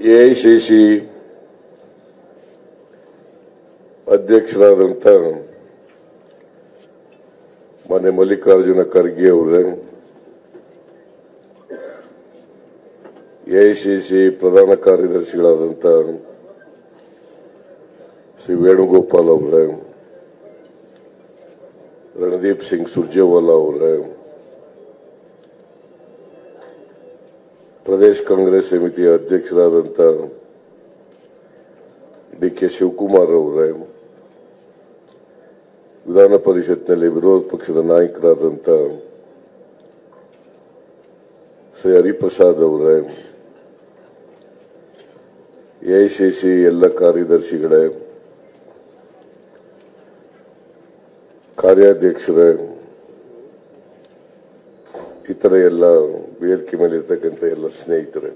AICC ಅಧ್ಯಕ್ಷರಾದಂಥ ಮಾನ್ಯ ಮಲ್ಲಿಕಾರ್ಜುನ ಖರ್ಗೆ ಅವರೇ ಎಐಸಿಸಿ ಪ್ರಧಾನ ಕಾರ್ಯದರ್ಶಿಗಳಾದಂಥ ಶ್ರೀ ವೇಣುಗೋಪಾಲ್ ಅವರೇ ರಣದೀಪ್ ಸಿಂಗ್ ಸುರ್ಜೇವಾಲಾ ಅವರೇ ಪ್ರದೇಶ್ ಕಾಂಗ್ರೆಸ್ ಸಮಿತಿಯ ಅಧ್ಯಕ್ಷರಾದಂಥ ಡಿ ಕೆ ಶಿವಕುಮಾರ್ ಅವರೇ ವಿಧಾನ ಪರಿಷತ್ನಲ್ಲಿ ವಿರೋಧ ಪಕ್ಷದ ನಾಯಕರಾದಂಥ ಶ್ರೀ ಹರಿಪ್ರಸಾದ್ ಅವರೇ ಎಐಸಿಸಿ ಎಲ್ಲ ಕಾರ್ಯದರ್ಶಿಗಳೇ ಕಾರ್ಯಾಧ್ಯಕ್ಷರೇ ಇತರ ಎಲ್ಲ ವೇದಿಕೆ ಮೇಲೆ ಇರ್ತಕ್ಕಂಥ ಎಲ್ಲ ಸ್ನೇಹಿತರೆ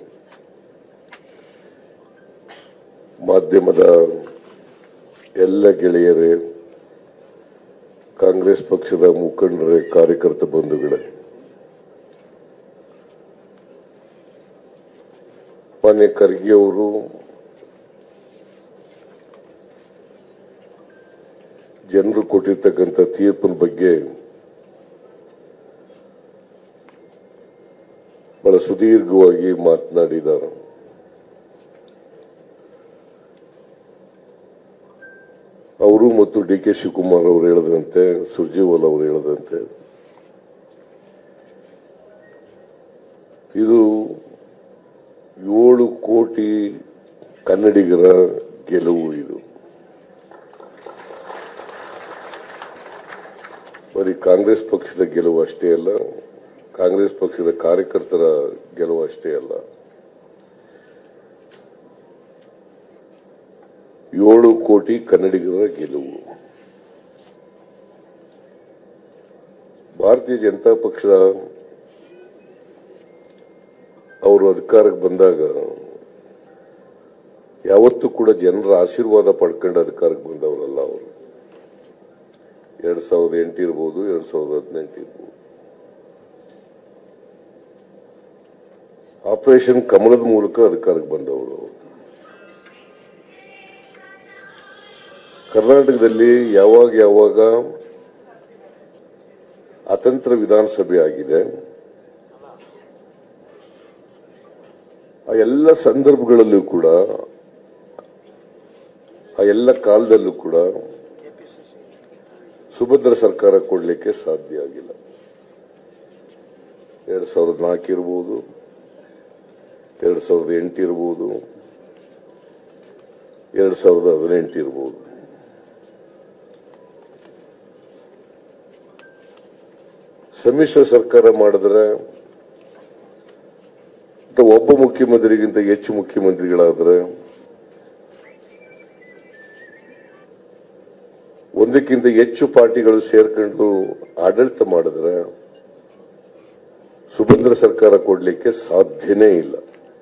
ಮಾಧ್ಯಮದ ಎಲ್ಲ ಗೆಳೆಯರೇ ಕಾಂಗ್ರೆಸ್ ಪಕ್ಷದ ಮುಖಂಡರೇ ಕಾರ್ಯಕರ್ತ ಬಂಧುಗಳೇ ಮಾನ್ಯ ಖರ್ಗೆ ಅವರು ಜನರು ಕೊಟ್ಟಿರ್ತಕ್ಕಂಥ ತೀರ್ಪಿನ ಬಗ್ಗೆ ಬಹಳ ಸುದೀರ್ಘವಾಗಿ ಮಾತನಾಡಿದ್ದಾರೆ ಅವರು ಮತ್ತು ಡಿ ಕೆ ಶಿವಕುಮಾರ್ ಅವರು ಹೇಳದಂತೆ ಸುರ್ಜೇವಾಲ್ ಅವರು ಹೇಳದಂತೆ ಇದು ಏಳು ಕೋಟಿ ಕನ್ನಡಿಗರ ಗೆಲುವು ಇದು ಬರೀ ಕಾಂಗ್ರೆಸ್ ಪಕ್ಷದ ಗೆಲುವು ಅಷ್ಟೇ ಅಲ್ಲ ಕಾಂಗ್ರೆಸ್ ಪಕ್ಷದ ಕಾರ್ಯಕರ್ತರ ಗೆಲುವು ಅಷ್ಟೇ ಅಲ್ಲ ಏಳು ಕೋಟಿ ಕನ್ನಡಿಗರ ಗೆಲುವು ಭಾರತೀಯ ಜನತಾ ಪಕ್ಷ ಅವರು ಅಧಿಕಾರಕ್ಕೆ ಬಂದಾಗ ಯಾವತ್ತೂ ಕೂಡ ಜನರ ಆಶೀರ್ವಾದ ಪಡ್ಕೊಂಡು ಅಧಿಕಾರಕ್ಕೆ ಬಂದವರಲ್ಲ ಅವರು ಎರಡ್ ಸಾವಿರದ ಎಂಟು ಇರ್ಬೋದು ಎರಡ್ ಸಾವಿರದ ಹದಿನೆಂಟು ಇರ್ಬೋದು ಆಪರೇಷನ್ ಕಮಲದ ಮೂಲಕ ಅಧಿಕಾರಕ್ಕೆ ಬಂದವರು ಕರ್ನಾಟಕದಲ್ಲಿ ಯಾವಾಗ ಯಾವಾಗ ಅತಂತ್ರ ವಿಧಾನಸಭೆ ಆಗಿದೆ ಆ ಎಲ್ಲ ಸಂದರ್ಭಗಳಲ್ಲೂ ಕೂಡ ಆ ಎಲ್ಲ ಕಾಲದಲ್ಲೂ ಕೂಡ ಸುಭದ್ರ ಸರ್ಕಾರ ಕೊಡಲಿಕ್ಕೆ ಸಾಧ್ಯ ಆಗಿಲ್ಲ ಎರಡ್ ಸಾವಿರದ ನಾಲ್ಕು ಇರ್ಬೋದು ಎರಡ್ ಸಾವಿರದ ಎಂಟು ಇರ್ಬೋದು ಎರಡ್ ಸಾವಿರದ ಹದಿನೆಂಟು ಇರ್ಬೋದು ಸಮ್ಮಿಶ್ರ ಸರ್ಕಾರ ಮಾಡಿದ್ರೆ ಅಥವಾ ಒಬ್ಬ ಮುಖ್ಯಮಂತ್ರಿಗಿಂತ ಹೆಚ್ಚು ಮುಖ್ಯಮಂತ್ರಿಗಳಾದ್ರೆ ಒಂದಕ್ಕಿಂತ ಹೆಚ್ಚು ಪಾರ್ಟಿಗಳು ಸೇರ್ಕೊಂಡು ಆಡಳಿತ ಮಾಡಿದ್ರೆ ಸುಭದ್ರ ಸರ್ಕಾರ ಕೊಡಲಿಕ್ಕೆ ಸಾಧ್ಯನೇ ಇಲ್ಲ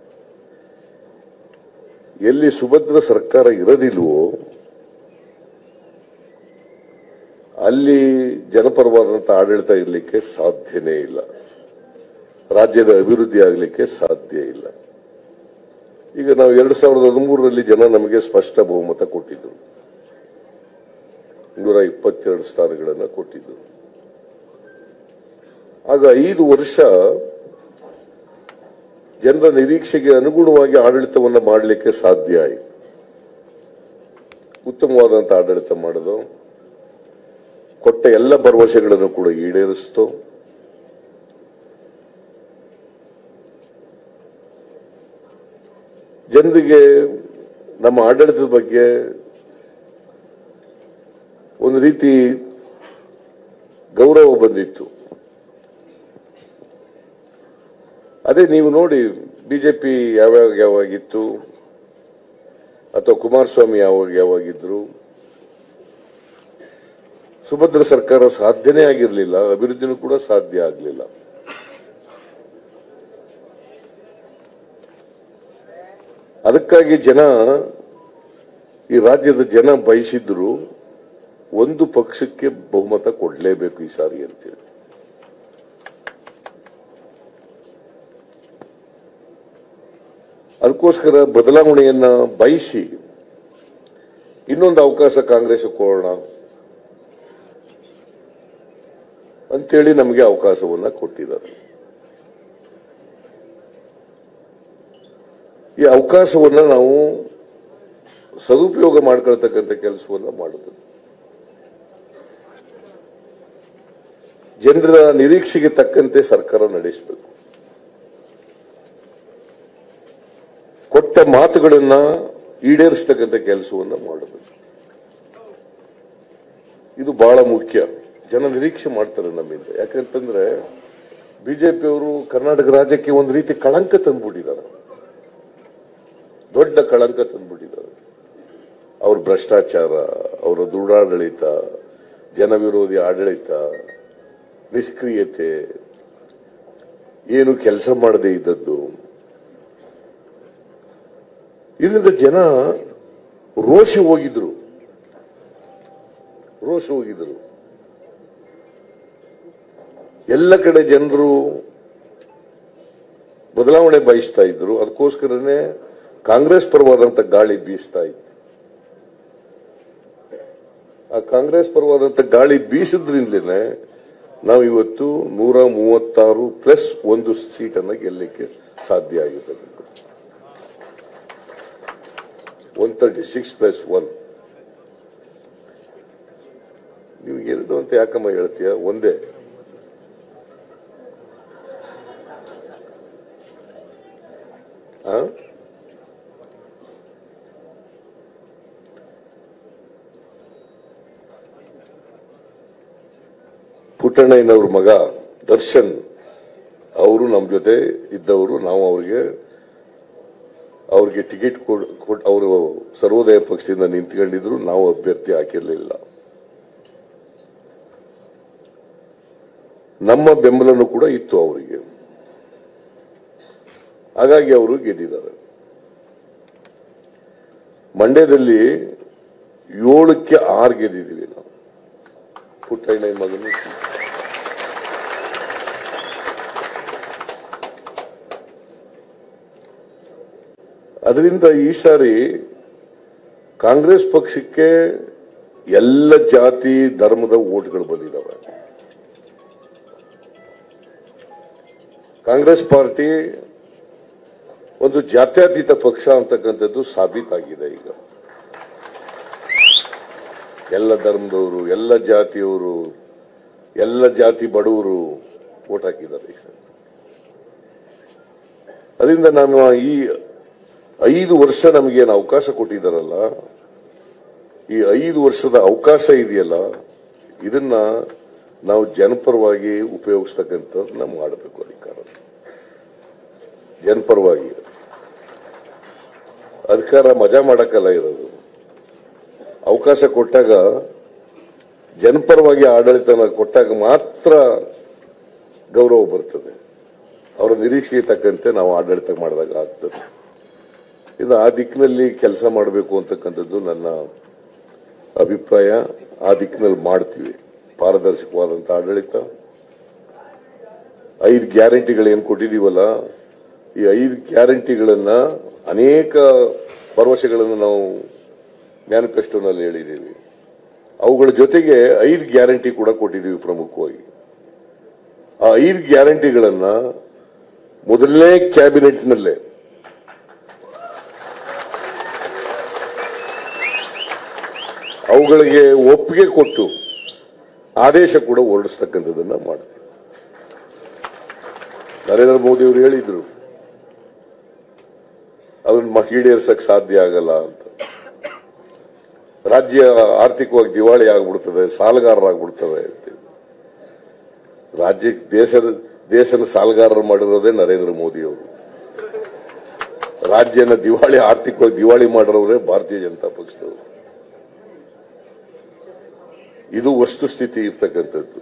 ಎಲ್ಲಿ ಸುಭದ್ರ ಸರ್ಕಾರ ಇರೋದಿಲ್ವೋ ಅಲ್ಲಿ ಜನಪರವಾದಂತಹ ಆಡಳಿತ ಇರಲಿಕ್ಕೆ ಸಾಧ್ಯನೇ ಇಲ್ಲ ರಾಜ್ಯದ ಅಭಿವೃದ್ಧಿ ಆಗಲಿಕ್ಕೆ ಸಾಧ್ಯ ಇಲ್ಲ ಈಗ ನಾವು ಎರಡ್ ಸಾವಿರದ ಹದಿಮೂರರಲ್ಲಿ ಜನ ನಮಗೆ ಸ್ಪಷ್ಟ ಬಹುಮತ ಕೊಟ್ಟಿದ್ರು ನೂರ ಇಪ್ಪತ್ತೆರಡು ಸ್ಥಾನಗಳನ್ನು ಕೊಟ್ಟಿದ್ರು ಆಗ ಐದು ವರ್ಷ ಜನರ ನಿರೀಕ್ಷೆಗೆ ಅನುಗುಣವಾಗಿ ಆಡಳಿತವನ್ನು ಮಾಡಲಿಕ್ಕೆ ಸಾಧ್ಯ ಆಯಿತು ಉತ್ತಮವಾದಂತಹ ಆಡಳಿತ ಮಾಡೋದು ಕೊಟ್ಟ ಎಲ್ಲ ಭರವಸೆಗಳನ್ನು ಕೂಡ ಈಡೇರಿಸ್ತು ಜನರಿಗೆ ನಮ್ಮ ಆಡಳಿತದ ಬಗ್ಗೆ ಒಂದು ರೀತಿ ಗೌರವ ಬಂದಿತ್ತು ಅದೇ ನೀವು ನೋಡಿ ಬಿಜೆಪಿ ಯಾವಾಗ ಯಾವಾಗಿತ್ತು ಅಥವಾ ಕುಮಾರಸ್ವಾಮಿ ಯಾವಾಗ ಯಾವಾಗಿದ್ರು ಸುಭದ್ರ ಸರ್ಕಾರ ಸಾಧ್ಯನೇ ಆಗಿರಲಿಲ್ಲ ಅಭಿವೃದ್ಧಿನೂ ಕೂಡ ಸಾಧ್ಯ ಆಗಲಿಲ್ಲ ಅದಕ್ಕಾಗಿ ಜನ ಈ ರಾಜ್ಯದ ಜನ ಬಯಸಿದ್ರು ಒಂದು ಪಕ್ಷಕ್ಕೆ ಬಹುಮತ ಕೊಡಲೇಬೇಕು ಈ ಸಾರಿ ಅಂತೇಳಿ ಅದಕ್ಕೋಸ್ಕರ ಅದಕ್ಕೋಸ್ಕರ ಬದಲಾವಣೆಯನ್ನ ಬಯಸಿ ಇನ್ನೊಂದು ಅವಕಾಶ ಕಾಂಗ್ರೆಸ್ ಕೊಡೋಣ ಅಂತೇಳಿ ನಮಗೆ ಅವಕಾಶವನ್ನ ಕೊಟ್ಟಿದ್ದಾರೆ ಈ ಅವಕಾಶವನ್ನ ನಾವು ಸದುಪಯೋಗ ಮಾಡ್ಕೊಳ್ತಕ್ಕಂಥ ಕೆಲಸವನ್ನ ಮಾಡಬೇಕು ಜನರ ನಿರೀಕ್ಷೆಗೆ ತಕ್ಕಂತೆ ಸರ್ಕಾರ ನಡೆಸಬೇಕು ಕೊಟ್ಟ ಮಾತುಗಳನ್ನ ಈಡೇರಿಸ್ತಕ್ಕಂಥ ಕೆಲಸವನ್ನ ಮಾಡಬೇಕು ಇದು ಬಹಳ ಮುಖ್ಯ ಜನ ನಿರೀಕ್ಷೆ ಮಾಡ್ತಾರೆ ನಮ್ಮಿಂದ ಯಾಕಂತಂದ್ರೆ ಬಿಜೆಪಿಯವರು ಕರ್ನಾಟಕ ರಾಜ್ಯಕ್ಕೆ ಒಂದು ರೀತಿ ಕಳಂಕ ತಂದ್ಬಿಟ್ಟಿದ್ದಾರೆ ದೊಡ್ಡ ಕಳಂಕ ತಂದ್ಬಿಟ್ಟಿದ್ದಾರೆ ಅವ್ರ ಭ್ರಷ್ಟಾಚಾರ ಅವರ ದುರಾಡಳಿತ ಜನವಿರೋಧಿ ಆಡಳಿತ ನಿಷ್ಕ್ರಿಯತೆ ಏನು ಕೆಲಸ ಮಾಡದೇ ಇದ್ದದ್ದು ಇದರಿಂದ ಜನ ರೋಷಿ ಹೋಗಿದ್ರು ರೋಷ ಹೋಗಿದ್ರು ಎಲ್ಲ ಕಡೆ ಜನರು ಬದಲಾವಣೆ ಬಯಸ್ತಾ ಇದ್ರು ಅದಕ್ಕೋಸ್ಕರನೇ ಕಾಂಗ್ರೆಸ್ ಪರವಾದಂತ ಗಾಳಿ ಬೀಸ್ತಾ ಇತ್ತು ಆ ಕಾಂಗ್ರೆಸ್ ಪರವಾದಂತ ಗಾಳಿ ಬೀಸಿದ್ರಿಂದಲೇ ನಾವು ಇವತ್ತು ನೂರ ಮೂವತ್ತಾರು ಪ್ಲಸ್ ಒಂದು ಸೀಟನ್ನು ಗೆಲ್ಲಲಿಕ್ಕೆ ಸಾಧ್ಯ ಆಗಿದೆ one thirty six plus one ನೀವು ಎರಡು ಅಂತ ಯಾಕಮ್ಮ ಹೇಳ್ತೀಯ ಒಂದೇ ಆ? ಪುಟ್ಟಣ್ಣಯ್ಯನವ್ರ ಮಗ ದರ್ಶನ್ ಅವರು ನಮ್ಮ ಜೊತೆ ಇದ್ದವರು ನಾವು ಅವ್ರಿಗೆ ಅವ್ರಿಗೆ ಟಿಕೆಟ್ ಕೊಟ್ಟು ಅವರು ಸರ್ವೋದಯ ಪಕ್ಷದಿಂದ ನಿಂತ್ಕೊಂಡಿದ್ರು ನಾವು ಅಭ್ಯರ್ಥಿ ಹಾಕಿರ್ಲಿಲ್ಲ ನಮ್ಮ ಬೆಂಬಲನೂ ಕೂಡ ಇತ್ತು ಅವರಿಗೆ ಹಾಗಾಗಿ ಅವರು ಗೆದ್ದಿದ್ದಾರೆ ಮಂಡ್ಯದಲ್ಲಿ ಏಳಕ್ಕೆ ಆರು ಗೆದ್ದಿದ್ದೀವಿ ನಾವು ಪುಟ್ಟಣ್ಣ ಮಗನು ಅದರಿಂದ ಈ ಸಾರಿ ಕಾಂಗ್ರೆಸ್ ಪಕ್ಷಕ್ಕೆ ಎಲ್ಲ ಜಾತಿ ಧರ್ಮದ ಓಟ್ಗಳು ಬಂದಿದ್ದಾವೆ ಕಾಂಗ್ರೆಸ್ ಪಾರ್ಟಿ ಒಂದು ಜಾತ್ಯತೀತ ಪಕ್ಷ ಅಂತಕ್ಕಂಥದ್ದು ಸಾಬೀತಾಗಿದೆ ಈಗ ಎಲ್ಲ ಧರ್ಮದವರು ಎಲ್ಲ ಜಾತಿಯವರು ಎಲ್ಲ ಜಾತಿ ಬಡವರು ಓಟ್ ಹಾಕಿದ್ದಾರೆ ಈಗ ಸರ್ ಅದರಿಂದ ನಾನು ಈ ಐದು ವರ್ಷ ನಮಗೇನು ಅವಕಾಶ ಕೊಟ್ಟಿದ್ದಾರಲ್ಲ ಈ ಐದು ವರ್ಷದ ಅವಕಾಶ ಇದೆಯಲ್ಲ ಇದನ್ನ ನಾವು ಜನಪರವಾಗಿ ಉಪಯೋಗಿಸ್ತಕ್ಕಂಥದ್ದನ್ನ ಮಾಡಬೇಕು ಅಧಿಕಾರ ಜನಪರವಾಗಿ ಅಧಿಕಾರ ಮಜಾ ಮಾಡಕ್ಕಲ್ಲ ಇರೋದು ಅವಕಾಶ ಕೊಟ್ಟಾಗ ಜನಪರವಾಗಿ ಆಡಳಿತನ ಕೊಟ್ಟಾಗ ಮಾತ್ರ ಗೌರವ ಬರ್ತದೆ ಅವರ ನಿರೀಕ್ಷೆಗೆ ತಕ್ಕಂತೆ ನಾವು ಆಡಳಿತ ಮಾಡಿದಾಗ ಆಗ್ತದೆ ಇದು ಆ ದಿಕ್ಕಿನಲ್ಲಿ ಕೆಲಸ ಮಾಡಬೇಕು ಅಂತಕ್ಕಂಥದ್ದು ನನ್ನ ಅಭಿಪ್ರಾಯ ಆ ದಿಕ್ಕಿನಲ್ಲಿ ಮಾಡ್ತೀವಿ ಪಾರದರ್ಶಕವಾದಂತ ಆಡಳಿತ ಐದು ಗ್ಯಾರಂಟಿಗಳು ಏನು ಕೊಟ್ಟಿದೀವಲ್ಲ ಈ ಐದು ಗ್ಯಾರಂಟಿಗಳನ್ನ ಅನೇಕ ಭರವಸೆಗಳನ್ನು ನಾವು ಮ್ಯಾನಿಫೆಸ್ಟೋನಲ್ಲಿ ಹೇಳಿದ್ದೀವಿ ಅವುಗಳ ಜೊತೆಗೆ ಐದು ಗ್ಯಾರಂಟಿ ಕೂಡ ಕೊಟ್ಟಿದ್ದೀವಿ ಪ್ರಮುಖವಾಗಿ ಆ ಐದು ಗ್ಯಾರಂಟಿಗಳನ್ನ ಮೊದಲನೇ ಕ್ಯಾಬಿನೆಟ್ನಲ್ಲೇ ಅವುಗಳಿಗೆ ಒಪ್ಪಿಗೆ ಕೊಟ್ಟು ಆದೇಶ ಕೂಡ ಹೊರಡಿಸ್ತಕ್ಕಂಥದ್ದನ್ನ ಮಾಡ್ತೀವಿ ನರೇಂದ್ರ ಮೋದಿ ಅವರು ಹೇಳಿದ್ರು ಅದನ್ನ ಈಡೇರಿಸಕ್ ಸಾಧ್ಯ ಆಗಲ್ಲ ಅಂತ ರಾಜ್ಯ ಆರ್ಥಿಕವಾಗಿ ದಿವಾಳಿ ಆಗ್ಬಿಡ್ತದೆ ಸಾಲಗಾರರಾಗ್ಬಿಡ್ತವೆ ಅಂತೇಳಿ ರಾಜ್ಯ ದೇಶದ ದೇಶನ ಸಾಲಗಾರರು ಮಾಡಿರೋದೇ ನರೇಂದ್ರ ಮೋದಿ ಅವರು ರಾಜ್ಯನ ದಿವಾಳಿ ಆರ್ಥಿಕವಾಗಿ ದಿವಾಳಿ ಮಾಡಿರೋರೇ ಭಾರತೀಯ ಜನತಾ ಪಕ್ಷದವರು ಇದು ವಸ್ತುಸ್ಥಿತಿ ಇರ್ತಕ್ಕಂಥದ್ದು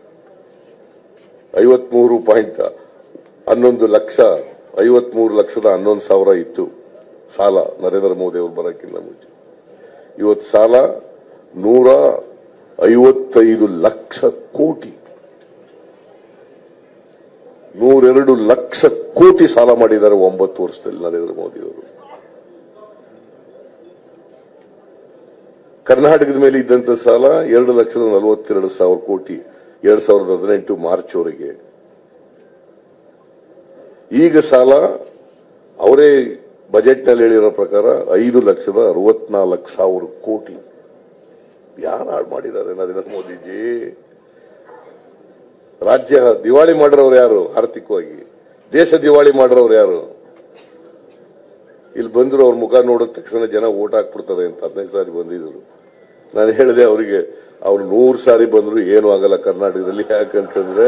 ಐವತ್ಮೂರು ಪಾಯಿಂಟ್ ಹನ್ನೊಂದು ಲಕ್ಷ ಐವತ್ಮೂರು ಲಕ್ಷದ ಹನ್ನೊಂದು ಸಾವಿರ ಇತ್ತು ಸಾಲ ನರೇಂದ್ರ ಮೋದಿ ಅವರು ಬರೋಕ್ಕಿಂತ ಮುಂಚೆ ಇವತ್ತು ಸಾಲ ನೂರ ಐವತ್ತೈದು ಲಕ್ಷ ಕೋಟಿ ನೂರೆರಡು ಲಕ್ಷ ಕೋಟಿ ಸಾಲ ಮಾಡಿದ್ದಾರೆ ಒಂಬತ್ತು ವರ್ಷದಲ್ಲಿ ನರೇಂದ್ರ ಮೋದಿ ಅವರು ಕರ್ನಾಟಕದ ಮೇಲೆ ಇದ್ದಂತ ಸಾಲ ಎರಡು ಲಕ್ಷದ ನಲವತ್ತೆರಡು ಸಾವಿರ ಕೋಟಿ ಎರಡ್ ಸಾವಿರದ ಹದಿನೆಂಟು ಮಾರ್ಚ್ ವರೆಗೆ ಈಗ ಸಾಲ ಅವರೇ ಬಜೆಟ್ನಲ್ಲಿ ಹೇಳಿರೋ ಪ್ರಕಾರ ಐದು ಲಕ್ಷದ ಅರವತ್ನಾಲ್ಕು ಸಾವಿರ ಕೋಟಿ ಯಾರು ಹಾಳು ಮಾಡಿದ್ದಾರೆ ನರೇಂದ್ರ ಮೋದಿಜಿ ರಾಜ್ಯ ದಿವಾಳಿ ಮಾಡಿರೋರು ಯಾರು ಆರ್ಥಿಕವಾಗಿ ದೇಶ ದಿವಾಳಿ ಮಾಡಿರೋರು ಯಾರು ಇಲ್ಲಿ ಬಂದ್ರು ಅವ್ರ ಮುಖ ನೋಡಿದ ತಕ್ಷಣ ಜನ ಓಟ್ ಹಾಕ್ಬಿಡ್ತಾರೆ ಅಂತ ಹದಿನೈದು ಸಾರಿ ಬಂದಿದ್ರು ನಾನು ಹೇಳಿದೆ ಅವರಿಗೆ ಅವ್ರು ನೂರು ಸಾರಿ ಬಂದ್ರು ಏನು ಆಗಲ್ಲ ಕರ್ನಾಟಕದಲ್ಲಿ ಯಾಕಂತಂದ್ರೆ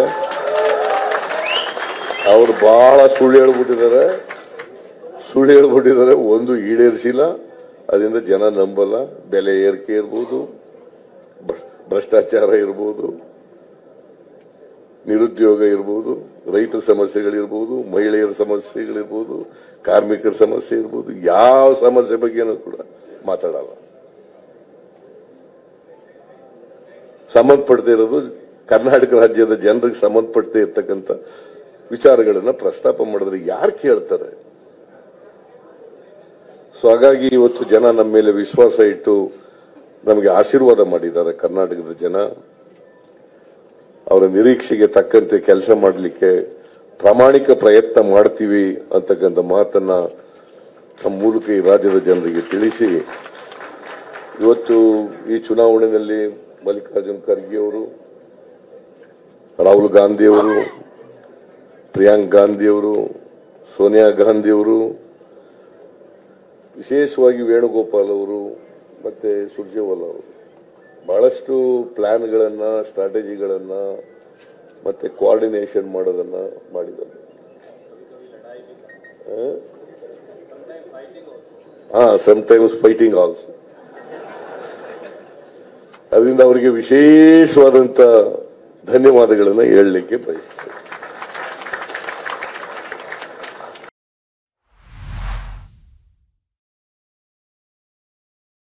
ಅವ್ರು ಬಹಳ ಸುಳ್ಳು ಹೇಳ್ಬಿಟ್ಟಿದ್ದಾರೆ ಸುಳ್ಳು ಹೇಳ್ಬಿಟ್ಟಿದ್ದಾರೆ ಒಂದು ಈಡೇರಿಸಿಲ್ಲ ಅದರಿಂದ ಜನ ನಂಬಲ್ಲ ಬೆಲೆ ಏರಿಕೆ ಇರ್ಬೋದು ಭ್ರ- ಭ್ರಷ್ಟಾಚಾರ ಇರ್ಬೋದು ನಿರುದ್ಯೋಗ ಇರ್ಬೋದು ರೈತರ ಸಮಸ್ಯೆಗಳಿರ್ಬೋದು ಮಹಿಳೆಯರ ಸಮಸ್ಯೆಗಳಿರ್ಬೋದು ಕಾರ್ಮಿಕರ ಸಮಸ್ಯೆ ಇರ್ಬೋದು ಯಾವ ಸಮಸ್ಯೆ ಬಗ್ಗೆನೂ ಕೂಡ ಮಾತಾಡಲ್ಲ ಸಂಬಂಧಪಡದೇ ಇರೋದು ಕರ್ನಾಟಕ ರಾಜ್ಯದ ಜನರಿಗೆ ಸಂಬಂಧಪಡದೇ ಇರ್ತಕ್ಕಂಥ ವಿಚಾರಗಳನ್ನ ಪ್ರಸ್ತಾಪ ಮಾಡಿದ್ರೆ ಯಾರು ಕೇಳ್ತಾರೆ ಸೊ ಹಾಗಾಗಿ ಇವತ್ತು ಜನ ನಮ್ಮ ಮೇಲೆ ವಿಶ್ವಾಸ ಇಟ್ಟು ನಮಗೆ ಆಶೀರ್ವಾದ ಮಾಡಿದ್ದಾರೆ ಕರ್ನಾಟಕದ ಜನ ಅವರ ನಿರೀಕ್ಷೆಗೆ ತಕ್ಕಂತೆ ಕೆಲಸ ಮಾಡಲಿಕ್ಕೆ ಪ್ರಾಮಾಣಿಕ ಪ್ರಯತ್ನ ಮಾಡ್ತೀವಿ ಅಂತಕ್ಕಂಥ ಮಾತನ್ನ ನಮ್ಮ ಮೂಲಕ ಈ ರಾಜ್ಯದ ಜನರಿಗೆ ತಿಳಿಸಿ ಇವತ್ತು ಈ ಚುನಾವಣೆಯಲ್ಲಿ ಮಲ್ಲಿಕಾರ್ಜುನ್ ಖರ್ಗೆ ಅವರು ರಾಹುಲ್ ಗಾಂಧಿ ಅವರು ಪ್ರಿಯಾಂಕ್ ಗಾಂಧಿ ಅವರು ಸೋನಿಯಾ ಗಾಂಧಿ ಅವರು ವಿಶೇಷವಾಗಿ ವೇಣುಗೋಪಾಲ್ ಅವರು ಮತ್ತೆ ಸುರ್ಜೇವಾಲಾ ಅವರು ಬಹಳಷ್ಟು ಪ್ಲಾನ್ಗಳನ್ನ ಸ್ಟ್ರಾಟಜಿಗಳನ್ನ ಮತ್ತೆ ಕೋಆರ್ಡಿನೇಷನ್ ಮಾಡೋದನ್ನ ಮಾಡಿದ್ದಾರೆ ಹಾ ಟೈಮ್ಸ್ ಫೈಟಿಂಗ್ ಆಲ್ಸೋ ಅದರಿಂದ ಅವರಿಗೆ ವಿಶೇಷವಾದಂತ ಧನ್ಯವಾದಗಳನ್ನು ಹೇಳಲಿಕ್ಕೆ ಬಯಸ್ತೇನೆ